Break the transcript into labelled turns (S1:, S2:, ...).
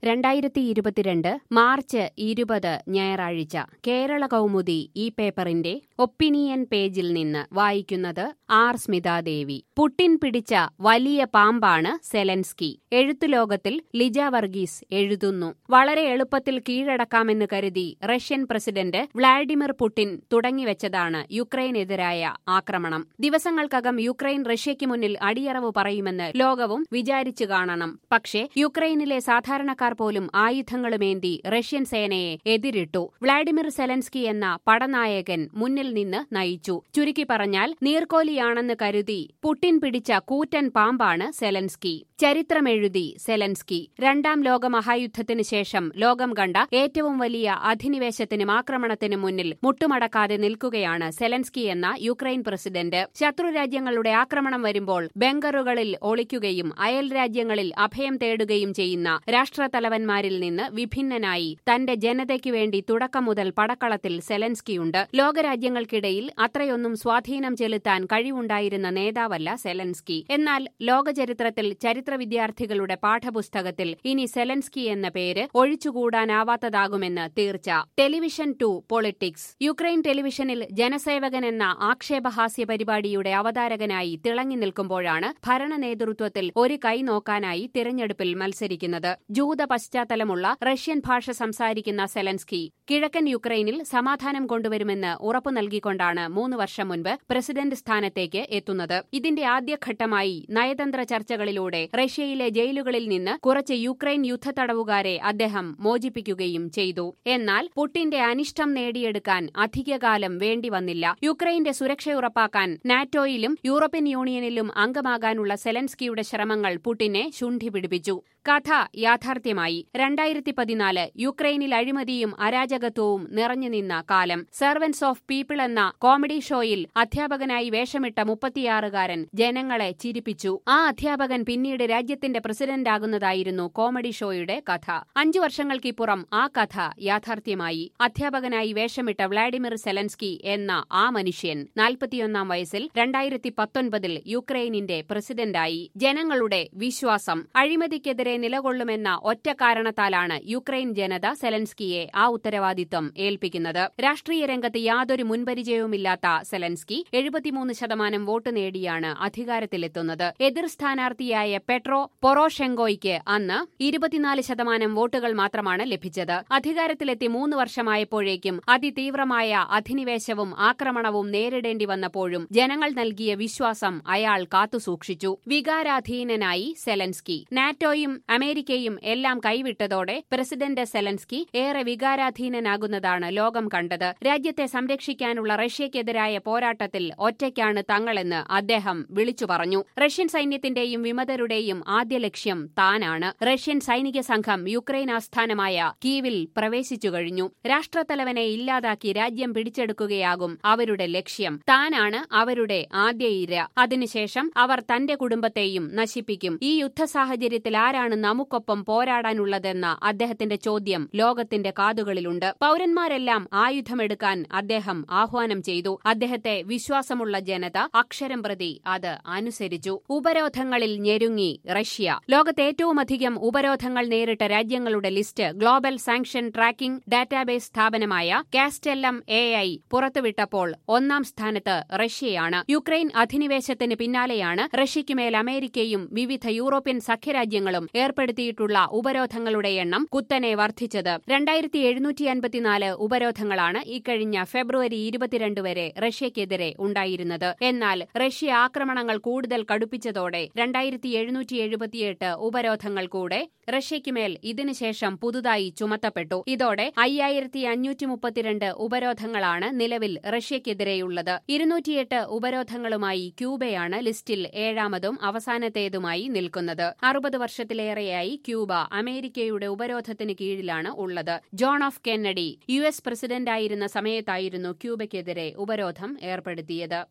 S1: രണ്ടായിരത്തി ഇരുപത്തിരണ്ട് മാർച്ച് ഇരുപത് ഞായറാഴ്ച കേരള കൗമുദി ഈ പേപ്പറിന്റെ ഒപ്പീനിയൻ പേജിൽ നിന്ന് വായിക്കുന്നത് ആർ സ്മിതാദേവി പുട്ടിൻ പിടിച്ച വലിയ പാമ്പാണ് സെലൻസ്കി എഴുത്തുലോകത്തിൽ ലിജ വർഗീസ് എഴുതുന്നു വളരെ എളുപ്പത്തിൽ കീഴടക്കാമെന്ന് കരുതി റഷ്യൻ പ്രസിഡന്റ് വ്ളാഡിമിർ പുടിൻ തുടങ്ങിവെച്ചതാണ് യുക്രൈനെതിരായ ആക്രമണം ദിവസങ്ങൾക്കകം യുക്രൈൻ റഷ്യയ്ക്ക് മുന്നിൽ അടിയറവ് പറയുമെന്ന് ലോകവും വിചാരിച്ചു കാണണം പക്ഷേ യുക്രൈനിലെ സാധാരണക്കാർ പോലും ആയുധങ്ങളുമേന്തി റഷ്യൻ സേനയെ എതിരിട്ടു വ്ളാഡിമിർ സെലൻസ്കി എന്ന പടനായകൻ മുന്നിൽ നിന്ന് നയിച്ചു ചുരുക്കി പറഞ്ഞാൽ നീർക്കോലിയാണെന്ന് കരുതി പുട്ടിൻ പിടിച്ച കൂറ്റൻ പാമ്പാണ് സെലൻസ്കി ചരിത്രമെഴുതി സെലൻസ്കി രണ്ടാം ലോക മഹായുദ്ധത്തിന് ശേഷം ലോകം കണ്ട ഏറ്റവും വലിയ അധിനിവേശത്തിനും ആക്രമണത്തിനും മുന്നിൽ മുട്ടുമടക്കാതെ നിൽക്കുകയാണ് സെലൻസ്കി എന്ന യുക്രൈൻ പ്രസിഡന്റ് ശത്രുരാജ്യങ്ങളുടെ ആക്രമണം വരുമ്പോൾ ബംഗറുകളിൽ ഒളിക്കുകയും അയൽ രാജ്യങ്ങളിൽ അഭയം തേടുകയും ചെയ്യുന്ന രാഷ്ട്രത്തലവന്മാരിൽ നിന്ന് വിഭിന്നനായി തന്റെ ജനതയ്ക്ക് വേണ്ടി തുടക്കം മുതൽ പടക്കളത്തിൽ സെലൻസ്കിയുണ്ട് ലോകരാജ്യങ്ങൾക്കിടയിൽ അത്രയൊന്നും സ്വാധീനം ചെലുത്താൻ കഴിവുണ്ടായിരുന്ന നേതാവല്ല സെലൻസ്കി എന്നാൽ ലോകചരിത്രത്തിൽ ചരിത്ര വിദ്യാർത്ഥികളുടെ പാഠപുസ്തകത്തിൽ ഇനി സെലൻസ്കി എന്ന പേര് ഒഴിച്ചുകൂടാനാവാത്തതാകുമെന്ന് തീർച്ച ടെലിവിഷൻ ടു പൊളിറ്റിക്സ് യുക്രൈൻ ടെലിവിഷനിൽ ജനസേവകൻ എന്ന ആക്ഷേപഹാസ്യ പരിപാടിയുടെ അവതാരകനായി തിളങ്ങി നിൽക്കുമ്പോഴാണ് ഭരണ നേതൃത്വത്തിൽ ഒരു കൈ നോക്കാനായി തിരഞ്ഞെടുപ്പിൽ മത്സരിക്കുന്നത് ജൂത പശ്ചാത്തലമുള്ള റഷ്യൻ ഭാഷ സംസാരിക്കുന്ന സെലൻസ്കി കിഴക്കൻ യുക്രൈനിൽ സമാധാനം കൊണ്ടുവരുമെന്ന് ഉറപ്പു നൽകിക്കൊണ്ടാണ് മൂന്ന് വർഷം മുൻപ് പ്രസിഡന്റ് സ്ഥാനത്തേക്ക് എത്തുന്നത് ഇതിന്റെ ആദ്യഘട്ടമായി നയതന്ത്ര ചർച്ചകളിലൂടെ റഷ്യയിലെ ജയിലുകളിൽ നിന്ന് കുറച്ച് യുക്രൈൻ യുദ്ധത്തടവുകാരെ അദ്ദേഹം മോചിപ്പിക്കുകയും ചെയ്തു എന്നാൽ പുട്ടിന്റെ അനിഷ്ടം നേടിയെടുക്കാൻ അധികകാലം വേണ്ടിവന്നില്ല യുക്രൈന്റെ സുരക്ഷ ഉറപ്പാക്കാൻ നാറ്റോയിലും യൂറോപ്യൻ യൂണിയനിലും അംഗമാകാനുള്ള സെലൻസ്കിയുടെ ശ്രമങ്ങൾ പുട്ടിനെ ശുണ്ഠി പിടിപ്പിച്ചു കഥ യാഥാർത്ഥ്യമായി രണ്ടായിരത്തി പതിനാല് യുക്രൈനിൽ അഴിമതിയും അരാജകത്വവും നിറഞ്ഞുനിന്ന കാലം സെർവൻസ് ഓഫ് പീപ്പിൾ എന്ന കോമഡി ഷോയിൽ അധ്യാപകനായി വേഷമിട്ട മുപ്പത്തിയാറുകാരൻ ജനങ്ങളെ ചിരിപ്പിച്ചു ആ അധ്യാപകൻ പിന്നീട് രാജ്യത്തിന്റെ പ്രസിഡന്റാകുന്നതായിരുന്നു കോമഡി ഷോയുടെ കഥ അഞ്ചു വർഷങ്ങൾക്കിപ്പുറം ആ കഥ യാഥാർത്ഥ്യമായി അധ്യാപകനായി വേഷമിട്ട വ്ളാഡിമിർ സെലൻസ്കി എന്ന ആ മനുഷ്യൻ നാൽപ്പത്തിയൊന്നാം വയസ്സിൽ രണ്ടായിരത്തി പത്തൊൻപതിൽ യുക്രൈനിന്റെ പ്രസിഡന്റായി ജനങ്ങളുടെ വിശ്വാസം അഴിമതിക്കെതിരെ നിലകൊള്ളുമെന്ന ഒറ്റ കാരണത്താലാണ് യുക്രൈൻ ജനത സെലൻസ്കിയെ ആ ഉത്തരവാദിത്വം ഏൽപ്പിക്കുന്നത് രാഷ്ട്രീയ രംഗത്ത് യാതൊരു മുൻപരിചയവുമില്ലാത്ത സെലൻസ്കി എഴുപത്തിമൂന്ന് ശതമാനം വോട്ട് നേടിയാണ് അധികാരത്തിലെത്തുന്നത് എതിർ സ്ഥാനാർത്ഥിയായ പെട്രോ പൊറോഷെങ്കോയ്ക്ക് അന്ന് ഇരുപത്തിനാല് ശതമാനം വോട്ടുകൾ മാത്രമാണ് ലഭിച്ചത് അധികാരത്തിലെത്തി മൂന്ന് വർഷമായപ്പോഴേക്കും അതിതീവ്രമായ അധിനിവേശവും ആക്രമണവും നേരിടേണ്ടി വന്നപ്പോഴും ജനങ്ങൾ നൽകിയ വിശ്വാസം അയാൾ കാത്തുസൂക്ഷിച്ചു വികാരാധീനനായി സെലൻസ്കി നാറ്റോയും അമേരിക്കയും എല്ലാം കൈവിട്ടതോടെ പ്രസിഡന്റ് സെലൻസ്കി ഏറെ വികാരാധീനനാകുന്നതാണ് ലോകം കണ്ടത് രാജ്യത്തെ സംരക്ഷിക്കാനുള്ള റഷ്യയ്ക്കെതിരായ പോരാട്ടത്തിൽ ഒറ്റയ്ക്കാണ് തങ്ങളെന്ന് അദ്ദേഹം വിളിച്ചു പറഞ്ഞു റഷ്യൻ സൈന്യത്തിന്റെയും വിമതരുടെയും ആദ്യ ലക്ഷ്യം താനാണ് റഷ്യൻ സൈനിക സംഘം യുക്രൈൻ ആസ്ഥാനമായ കീവിൽ പ്രവേശിച്ചു കഴിഞ്ഞു രാഷ്ട്രത്തലവനെ ഇല്ലാതാക്കി രാജ്യം പിടിച്ചെടുക്കുകയാകും അവരുടെ ലക്ഷ്യം താനാണ് അവരുടെ ആദ്യ ഇര അതിനുശേഷം അവർ തന്റെ കുടുംബത്തെയും നശിപ്പിക്കും ഈ യുദ്ധ സാഹചര്യത്തിൽ ആരാണ് നമുക്കൊപ്പം പോരാടാനുള്ളതെന്ന അദ്ദേഹത്തിന്റെ ചോദ്യം ലോകത്തിന്റെ കാതുകളിലുണ്ട് പൌരന്മാരെല്ലാം ആയുധമെടുക്കാൻ അദ്ദേഹം ആഹ്വാനം ചെയ്തു അദ്ദേഹത്തെ വിശ്വാസമുള്ള ജനത അക്ഷരം പ്രതി അത് അനുസരിച്ചു ഉപരോധങ്ങളിൽ ഞെരുങ്ങി റഷ്യ ലോകത്ത് ഏറ്റവുമധികം ഉപരോധങ്ങൾ നേരിട്ട രാജ്യങ്ങളുടെ list global sanction tracking database സ്ഥാപനമായ കാസ്റ്റെല്ലം എ ഐ പുറത്തുവിട്ടപ്പോൾ ഒന്നാം സ്ഥാനത്ത് റഷ്യയാണ് യുക്രൈൻ അധിനിവേശത്തിന് പിന്നാലെയാണ് റഷ്യയ്ക്കുമേൽ അമേരിക്കയും വിവിധ യൂറോപ്യൻ സഖ്യരാജ്യങ്ങളും ഏർപ്പെടുത്തിയിട്ടുള്ള ഉപരോധങ്ങളുടെ എണ്ണം കുത്തനെ വർദ്ധിച്ചത് രണ്ടായിരത്തി എഴുന്നൂറ്റി അൻപത്തിനാല് ഉപരോധങ്ങളാണ് ഇക്കഴിഞ്ഞ ഫെബ്രുവരി ഇരുപത്തിരണ്ട് വരെ റഷ്യയ്ക്കെതിരെ ഉണ്ടായിരുന്നത് എന്നാൽ റഷ്യ ആക്രമണങ്ങൾ കൂടുതൽ കടുപ്പിച്ചതോടെ രണ്ടായിരത്തി എഴുന്നൂറ്റി എഴുപത്തിയെട്ട് ഉപരോധങ്ങൾ കൂടെ റഷ്യയ്ക്കുമേൽ ഇതിനുശേഷം പുതുതായി ചുമത്തപ്പെട്ടു ഇതോടെ അയ്യായിരത്തി അഞ്ഞൂറ്റി മുപ്പത്തിരണ്ട് ഉപരോധങ്ങളാണ് നിലവിൽ റഷ്യയ്ക്കെതിരെയുള്ളത് ഇരുന്നൂറ്റിയെട്ട് ഉപരോധങ്ങളുമായി ക്യൂബയാണ് ലിസ്റ്റിൽ ഏഴാമതും അവസാനത്തേതുമായി നിൽക്കുന്നത് അറുപത് വർഷത്തിലേറെയായി ക്യൂബ അമേരിക്കയുടെ ഉപരോധത്തിന് കീഴിലാണ് ഉള്ളത് John of Kennedy U S പ്രസിഡന്റായിരുന്ന സമയത്തായിരുന്നു ക്യൂബയ്ക്കെതിരെ ഉപരോധം ഏർപ്പെടുത്തിയത്